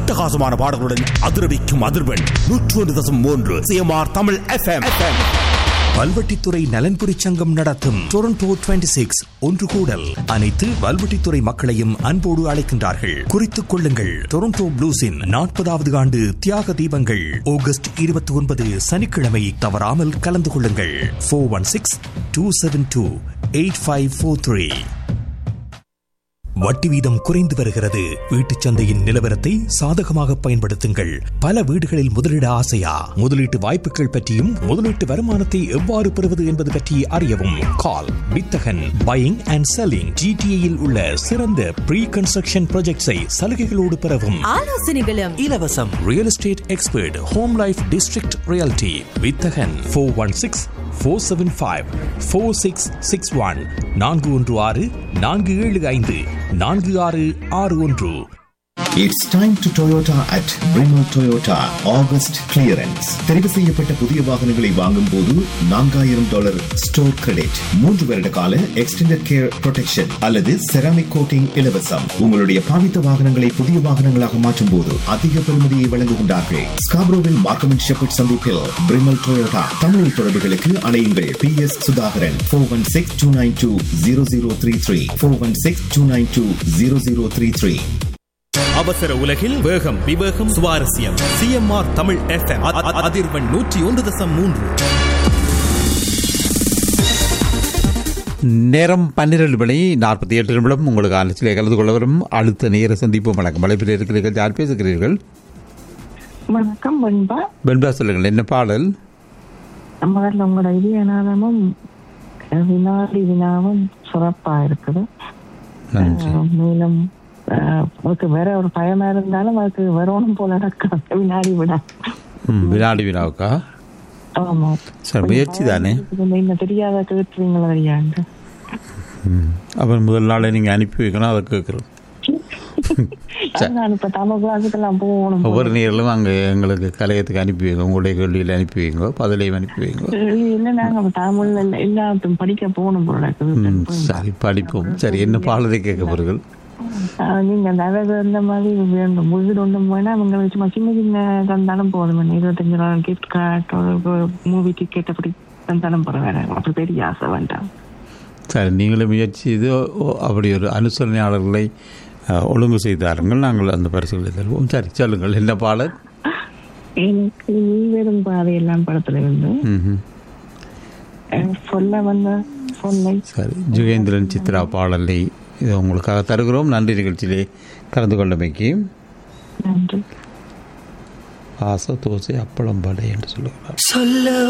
அட்டகாசமான பாடல்களுடன் அதிரவிக்கும் அதிர்வெண் நூற்று ஒன்று தசம் மூன்று சிஎம்ஆர் தமிழ் எஃப்எம் வல்வெட்டித்துறை நலன்புரி சங்கம் நடத்தும் டொரண்டோ 26 சிக்ஸ் ஒன்று கூடல் அனைத்து வல்வெட்டித்துறை மக்களையும் அன்போடு அழைக்கின்றார்கள் குறித்துக் கொள்ளுங்கள் டொரண்டோ ப்ளூஸின் நாற்பதாவது ஆண்டு தியாக தீபங்கள் ஆகஸ்ட் இருபத்தி ஒன்பது சனிக்கிழமை தவறாமல் கலந்து கொள்ளுங்கள் four one six two seven two eight five four three வட்டி வீதம் குறைந்து வருகிறது வீட்டுச் சந்தையின் நிலவரத்தை சாதகமாக பயன்படுத்துங்கள் பல வீடுகளில் முதலீட ஆசையா முதலீட்டு வாய்ப்புகள் பற்றியும் முதலீட்டு வருமானத்தை எவ்வாறு பெறுவது என்பது பற்றி அறியவும் கால் வித்தகன் பையிங் அண்ட் செல்லிங் ஜிடிஏயில் உள்ள சிறந்த ப்ரீ கன்ஸ்ட்ரக்ஷன் ப்ராஜெக்ட்ஸை சலுகைகளோடு பெறவும் ஆலோசனைகளும் இலவசம் real estate expert home life district reality வித்தகன் four one six four seven five four six six one நான்கு ஒன்று ஆறு நான்கு ஏழு ஐந்து நான்கு ஆறு ஆறு ஒன்று It's time to Toyota at Brimo Toyota August clearance. தெரிவு செய்யப்பட்ட புதிய வாகனங்களை வாங்கும் போது நான்காயிரம் டாலர் ஸ்டோர் கிரெடிட் மூன்று வருட கால எக்ஸ்டெண்டட் கேர் ப்ரொடெக்ஷன் அல்லது செராமிக் கோட்டிங் இலவசம் உங்களுடைய பாவித்த வாகனங்களை புதிய வாகனங்களாக மாற்றும் போது அதிக பெறுமதியை வழங்குகின்றார்கள் ஸ்காப்ரோவில் மார்க்கமெண்ட் ஷெப்பர்ட் சந்திப்பில் பிரிமல் டொயோட்டா தமிழ் தொடர்புகளுக்கு அலையுங்கள் P S Sudhakaran four one six two nine two zero zero three three four one six two nine two zero zero three three அவசர உலகில் வேகம் விவேகம் சுவாரஸ்யம் சிஎம்ஆர் தமிழ் எஃப்எம் அதிர்வெண் நூற்றி ஒன்று தசம் மூன்று நேரம் பன்னிரண்டு மணி நாற்பத்தி எட்டு நிமிடம் உங்களுக்கு ஆலோசனை கலந்து கொள்ள வரும் அடுத்த நேர சந்திப்பு வணக்கம் அழைப்பில் இருக்கிறீர்கள் யார் பேசுகிறீர்கள் வணக்கம் பண்பா வெண்பா சொல்லுங்கள் என்ன பாடல் முதல்ல உங்களோட இதயநாதமும் வினாடி வினாவும் சிறப்பா இருக்குது நன்றி அஹ் மேலும் அஹ், அதுக்கு வேற ஒரு பயமா இருந்தாலும் அதுக்கு வரணும் போல நடக்கும் வினாடி வினா ம், வினாடி வினாவுக்கா ஆமா சரி முயற்சி தானே இன்னும் தெரியாத கேட்டுறீங்களா தெரியாது ம். அப்புறம் முதல் நாளே நீங்கள் அனுப்பி வைக்கணும் அதை கேட்குறோம் நான் இப்ப தமிழ் கிளாஸுக்கெல்லாம் போகணும் ஒவ்வொரு நேரிலும் அங்கே எங்களுக்கு கலையத்துக்கு அனுப்பி வைங்க உங்களுடைய கேள்வியில் அனுப்பி வைங்க பதிலையும் அனுப்பி வைங்க இல்ல நாங்க தமிழ்ல இல்ல- எல்லாத்தையும் படிக்க போகணும் போல ம், இருக்குது சரி படிப்போம் சரி என்ன பாடலை கேட்க போறீர்கள் ஆஹ் நீங்க நிறைய இந்த மாதிரி வேண்டும் வீடு ஒன்றும் வேணா அவங்க சும்மா சின்ன சின்ன தந்தாலும் போதும் என்ன இருபத்தஞ்சு ரூபா கிஃப்ட் கார்டு மூவி டிக்கெட் அப்படி தந்தாலும் போற வேற அப்படி பெரிய ஆசை வேண்டாம் சரி நீங்களும் முயற்சி செய்து ஓ- அப்படி ஒரு அனுசரணையாளர்களை அஹ், ஒழுங்கு செய்தாருங்கள் நாங்கள் அந்த பரிசுகளை தருவோம் சரி சொல்லுங்கள் என்ன பாடல் எனக்கு நீ வெறும் பாதை எல்லாம் படத்துல இருந்து ம்ஹும். அஹ் சொல்ல வந்த சொல்லை சரி ஜுகேந்திரன் சித்ரா பாடலை இது உங்களுக்காக தருகிறோம் நன்றி நிகழ்ச்சியிலே கலந்து கொண்டமைக்கு நன்றி ஆசை தோசை அப்பளம் படை என்று சொல்லுகிறார்